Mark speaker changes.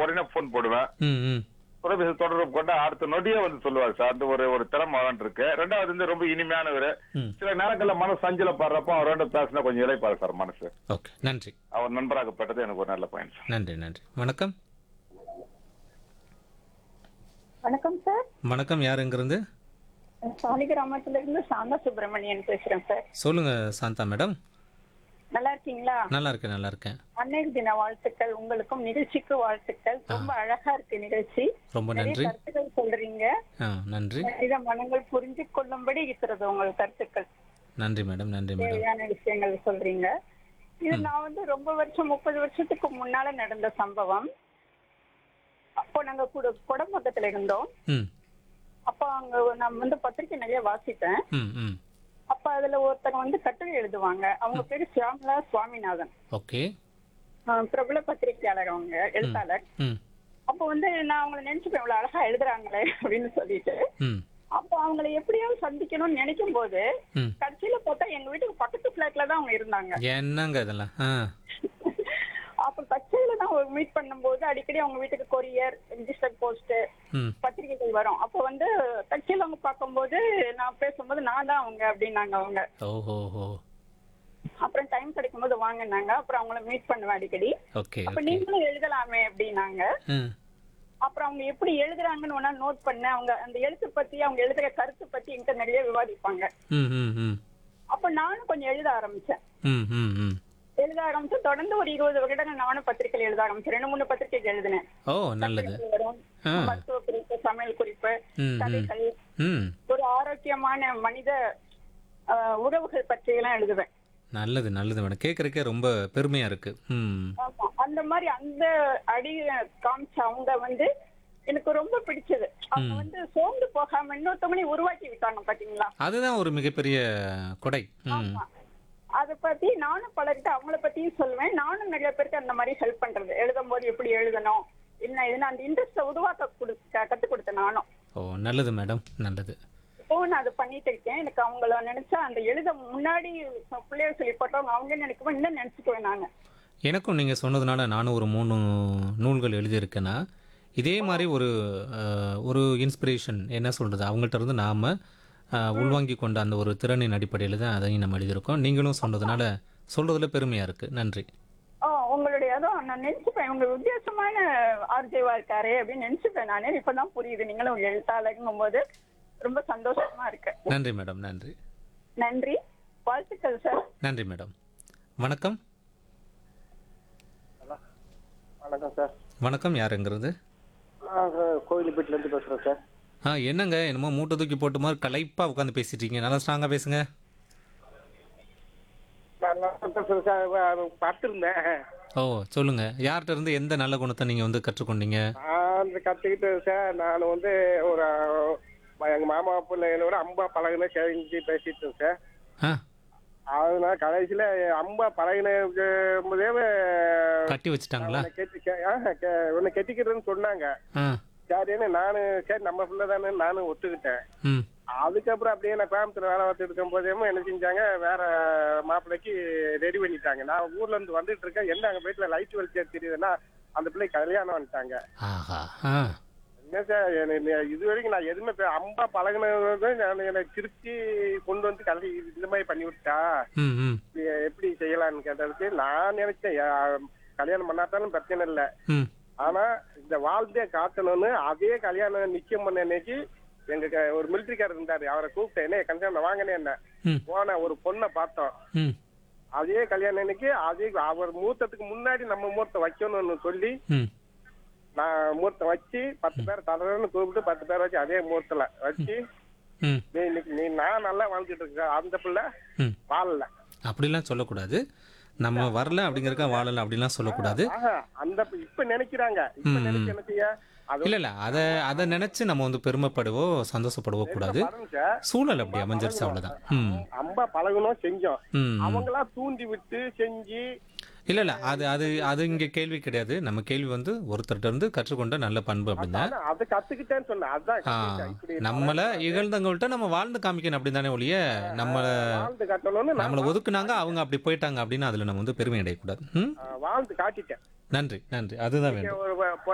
Speaker 1: உடனே போன் போடுவேன்
Speaker 2: ம் ம்
Speaker 1: தொலைபேசி தொடர்பு கொண்டா அடுத்த நொடியே வந்து சொல்லுவார் சார் அந்த ஒரு ஒரு திறமை அவன் இருக்கு ரெண்டாவது வந்து ரொம்ப இனிமையானவர்
Speaker 2: ம்.
Speaker 1: சில நேரங்கள்ல மனசு சஞ்சலப்படுறப்போ அவரோட பேசினா கொஞ்சம் இழைப்பாரு சார் மனசு
Speaker 2: ஓகே நன்றி
Speaker 1: அவர் நண்பராகப்பட்டது எனக்கு ஒரு நல்ல பாயிண்ட் சார்
Speaker 2: நன்றி நன்றி வணக்கம்
Speaker 3: வணக்கம் சார்
Speaker 2: வணக்கம் யாருங்கிறது
Speaker 3: சாலிகிராமத்துல இருந்து சாந்தா சுப்பிரமணியன் பேசுறேன் சார்
Speaker 2: சொல்லுங்க சாந்தா மேடம்
Speaker 3: நல்லா இருக்கீங்களா
Speaker 2: நல்லா இருக்கேன் நல்லா இருக்கேன்
Speaker 3: அன்னைக்கு தின வாழ்த்துக்கள் உங்களுக்கும் நிகழ்ச்சிக்கு வாழ்த்துக்கள் ரொம்ப அழகா இருக்கு நிகழ்ச்சி
Speaker 2: ரொம்ப
Speaker 3: நிறைய
Speaker 2: நன்றி
Speaker 3: கருத்துக்கள் சொல்றீங்க
Speaker 2: ஆ நன்றி
Speaker 3: மனித மனங்கள் புரிஞ்சு கொள்ளும்படி இருக்கிறது உங்கள் கருத்துக்கள்
Speaker 2: நன்றி மேடம் நன்றி மேடம்
Speaker 3: தேவையான விஷயங்கள் சொல்றீங்க இது நான் வந்து ரொம்ப வருஷம் முப்பது வருஷத்துக்கு முன்னால நடந்த சம்பவம் அப்போ நாங்க கூட குடம்பக்கத்துல இருந்தோம்
Speaker 2: ம்
Speaker 3: அப்போ அங்க நான் வந்து பத்திரிக்கை நிறைய வாசிப்பேன்
Speaker 2: ம் ம்
Speaker 3: அப்ப அதுல ஒருத்தங்க வந்து கட்டுரை எழுதுவாங்க அவங்க பேரு சியாமலா சுவாமிநாதன்
Speaker 2: ஓகே
Speaker 3: ஆஹ் பிரபல பத்திரிகையாளர் அவங்க எழுத்தாளர்
Speaker 2: ம்
Speaker 3: அப்ப வந்து நான் அவங்கள நினைச்சுப்பேன் இவ்வளவு அழகா எழுதுறாங்களே அப்படின்னு சொல்லிட்டு
Speaker 2: ம்
Speaker 3: அப்போ அவங்கள எப்படியாவது சந்திக்கணும்னு நினைக்கும் போது
Speaker 2: ம்
Speaker 3: கட்சியில பார்த்தா எங்க வீட்டுக்கு பக்கத்து பிளாட்ல தான் அவங்க இருந்தாங்க
Speaker 2: என்னங்க இதெல்லாம் ஆ
Speaker 3: அப்ப கட்சியில தான் மீட் பண்ணும்போது அடிக்கடி அவங்க வீட்டுக்கு கொரியர் ரிஜிஸ்டர் போஸ்ட்
Speaker 2: ம்
Speaker 3: பத்திரிகைகள் வரும் அப்போ வந்து கட்சியில அவங்க பார்க்கும்போது நான் பேசும்போது நான் தான் அவங்க அப்படின்னாங்க அவங்க
Speaker 2: ஓஹோ ஹோ
Speaker 3: அப்புறம் டைம் கிடைக்கும் போது வாங்கினாங்க அப்புறம் அவங்கள மீட் பண்ணுவேன் அடிக்கடி
Speaker 2: ஓகே
Speaker 3: அப்ப
Speaker 2: ஓகே
Speaker 3: நீங்களும் எழுதலாமே அப்படின்னாங்க
Speaker 2: ம்
Speaker 3: அப்புறம் அவங்க எப்படி எழுதுறாங்கன்னு ஒன்னா நோட் பண்ண அவங்க அந்த எழுத்து பத்தி அவங்க எழுதுற கருத்து பத்தி என்கிட்ட நிறைய விவாதிப்பாங்க
Speaker 2: ம் ம் ம்
Speaker 3: அப்ப நானும் கொஞ்சம் எழுத ஆரம்பிச்சேன்
Speaker 2: ம் ம் ம்
Speaker 3: எழுத ஆரம்பிச்சு தொடர்ந்து ஒரு இருபது வருடங்கள் நானும் பத்திரிகைகள் எழுத ஆரம்பிச்சேன் ரெண்டு மூணு பத்திரிகை எழுதினேன்
Speaker 2: ஓ நல்லது
Speaker 3: வரும்
Speaker 2: ஆ.
Speaker 3: மருத்துவ குறிப்பு சமையல் குறிப்பு
Speaker 2: ம், ம்.
Speaker 3: கதைகள்
Speaker 2: ம்
Speaker 3: ஒரு ஆரோக்கியமான மனித ஆஹ், உறவுகள் பற்றியெல்லாம் எழுதுவேன்
Speaker 2: நல்லது நல்லது மேடம் கேட்குறக்கே ரொம்ப பெருமையாக இருக்குது ம்
Speaker 3: ஆமா அந்த மாதிரி அந்த அடி காமிச்ச அவங்க வந்து எனக்கு ரொம்ப பிடிச்சது அவங்க வந்து சோர்ந்து போகாம இன்னொருத்தவங்களையும் உருவாக்கி விட்டாங்க பாத்தீங்களா
Speaker 2: அதுதான் ஒரு மிகப்பெரிய கொடை ம்
Speaker 3: ஆமா. அத பத்தி நானும் பலர்கிட்ட அவங்கள பத்தியும் சொல்லுவேன் நானும் நிறைய பேருக்கு அந்த மாதிரி ஹெல்ப் பண்றது எழுதும் போது எப்படி எழுதணும் என்ன இதுன்னு அந்த இன்ட்ரெஸ்ட உருவாக்க கொடுக்க கத்து கொடுத்தேன் நானும்
Speaker 2: ஓ நல்லது மேடம் நல்லது
Speaker 3: இப்போ நான் அதை பண்ணிட்டு இருக்கேன் எனக்கு அவங்கள நினைச்சா அந்த எழுத முன்னாடி பிள்ளைய சொல்லி போட்டவங்க அவங்க நினைக்கும்போது இன்னும் நினைச்சுக்குவேன் நானு
Speaker 2: எனக்கும் நீங்கள் சொன்னதுனால நானும் ஒரு மூணு நூல்கள் எழுதியிருக்கேன்னா இதே மாதிரி ஒரு அஹ், ஒரு இன்ஸ்பிரேஷன் என்ன சொல்கிறது அவங்கள்ட்ட இருந்து நாம் உள்வாங்கி கொண்ட அந்த ஒரு திறனின் அடிப்படையில் தான் அதையும் நம்ம எழுதியிருக்கோம் நீங்களும் சொன்னதுனால சொல்கிறதுல பெருமையாக இருக்குது நன்றி
Speaker 3: ஓ உங்களுடைய அதான் நான் நினைச்சுப்பேன் உங்க வித்தியாசமான ஆர்ஜேவா இருக்காரே அப்படின்னு நினைச்சுப்பேன் நானே இப்பதான் புரியுது நீங்களும் எழுத்தாளருங்கும் போது ரொம்ப சந்தோஷமா இருக்கு
Speaker 2: நன்றி மேடம் நன்றி
Speaker 3: நன்றி வாழ்த்துக்கள் சார்
Speaker 2: நன்றி மேடம் வணக்கம்
Speaker 4: வணக்கம் சார்
Speaker 2: வணக்கம் யாருங்கிறது
Speaker 4: நான் கோயிலுப்பேட்டிலேருந்து பேசுகிறேன் சார்
Speaker 2: ஆ என்னங்க என்னமோ மூட்டை தூக்கி போட்டு மாதிரி களைப்பாக உட்காந்து பேசிட்டு இருக்கீங்க நல்லா ஸ்ட்ராங்காக பேசுங்க
Speaker 4: நான் நல்லா பேசுகிறேன் சார் பார்த்துருந்தேன்
Speaker 2: ஓ சொல்லுங்கள் யார்கிட்ட இருந்து எந்த நல்ல குணத்தை நீங்கள் வந்து கற்றுக்கொண்டீங்க
Speaker 4: நான் கற்றுக்கிட்டு சார் நான் வந்து ஒரு எங்கள் மாமா பிள்ளைகளோட அம்பா பழகின செஞ்சு பேசிட்டு சார்
Speaker 2: ஆ
Speaker 4: அதனால கடைசியில் அம்பா பழகின போதே
Speaker 2: கட்டி வச்சுட்டாங்களா
Speaker 4: கெட்டி ஒன்று கெட்டிக்கிறதுன்னு சொன்னாங்க
Speaker 2: ஆ
Speaker 4: சரின்னு நான் சரி நம்ம பிள்ளை தானே நானும் ஒத்துக்கிட்டேன்
Speaker 2: ம்
Speaker 4: அதுக்கப்புறம் அப்படியே நான் கோயம்புத்தூர் வேலை பார்த்துட்டு இருக்கும் போதே என்ன செஞ்சாங்க வேற மாப்பிள்ளைக்கு ரெடி பண்ணிட்டாங்க நான் ஊர்ல இருந்து வந்துட்டு இருக்கேன் என்ன அங்க வீட்டுல லைட் வெளிச்சம் தெரியுதுன்னா அந்த பிள்ளை கல்யாணம் வந்துட்டாங்க
Speaker 2: ஆஹா ஆ
Speaker 4: என்ன சார் எனக்கு இது வரைக்கும் நான் எதுவுமே பே- அம்பா பழகினது நான் எனக்கு திருச்சி கொண்டு வந்து கல்வி இந்த மாதிரி பண்ணி விட்டா
Speaker 2: ம் ம்
Speaker 4: இது எப்படி செய்யலாம்னு கேட்டதுக்கு நான் நினைச்சேன் யா- கல்யாணம் பண்ணாட்டாலும் பிரச்சனை இல்லை
Speaker 2: ம்
Speaker 4: ஆனா இந்த வாழ்க்கைய காட்டணும்னு அதே கல்யாணம் நிச்சயம் பண்ண அன்னைக்கு எங்க க- ஒரு மிலிட்டரிக்காரர் இருந்தாரு அவரை கூப்பிட்டேன் என்ன கல்யாணம் வாங்கினே என்ன
Speaker 2: ம்
Speaker 4: போன ஒரு பொண்ணை பார்த்தோம்
Speaker 2: ம்
Speaker 4: அதே கல்யாணம் அன்னைக்கு அதே அவர் மூத்தத்துக்கு முன்னாடி நம்ம முகூர்த்தம் வைக்கணும்னு சொல்லி
Speaker 2: ம்
Speaker 4: நான் முகூர்த்தம் வச்சு பத்து பேர் தலைவர்னு கூப்பிட்டு பத்து பேர் வச்சு அதே முகூர்த்தல வச்சு
Speaker 2: ம்
Speaker 4: நீ இன்னைக்கு நீ நான் நல்லா வாழ்ந்துட்டு இருக்க அந்த பிள்ளை
Speaker 2: ம்
Speaker 4: வாழல
Speaker 2: அப்படிலாம் சொல்லக்கூடாது நம்ம வரல அப்படிங்கிறக்க வாழல அப்படிலாம் சொல்லக்கூடாது
Speaker 4: ஆஹா, அந்த பி- இப்ப நினைக்கிறாங்க இப்ப நினைச்சு என்ன செய்ய அது
Speaker 2: இல்லை இல்லை அதை அதை நினச்சி நம்ம வந்து பெருமைப்படுவோ சந்தோஷப்படுவோ கூடாது
Speaker 4: பாருங்க
Speaker 2: சூழல் அப்படி அமைஞ்சிருச்சு அவ்வளோதான் ம்
Speaker 4: அம்பா பழகணும் செஞ்சோம்
Speaker 2: ம்
Speaker 4: அவங்களா தூண்டி விட்டு செஞ்சு
Speaker 2: இல்லை இல்லை அது அது அது இங்கே கேள்வி கிடையாது நம்ம கேள்வி வந்து ஒருத்தர்கிட்ட இருந்து கற்றுக்கொண்ட நல்ல பண்பு அப்படின்னா
Speaker 4: ஆனா அதை கத்துக்கிட்டேன்னு சொன்னேன் அதான்
Speaker 2: ஆ,
Speaker 4: கத்துக்கிட்டேன். இப்படி
Speaker 2: நம்மளை இகழ்ந்தவங்கள்ட்ட நம்ம வாழ்ந்து காமிக்கணும் அப்படி தானே ஒழிய நம்மளை
Speaker 4: வாழ்ந்து காட்டணும்னு நான்
Speaker 2: நம்மளை ஒதுக்குனாங்க அவங்க அப்படி போயிட்டாங்க அப்படின்னு அதில் நம்ம வந்து பெருமை அடையக்கூடாது ம்
Speaker 4: ஆ, வாழ்ந்து காட்டிட்டேன்
Speaker 2: நன்றி நன்றி அதுதான் வேண்டும்
Speaker 4: ஒரு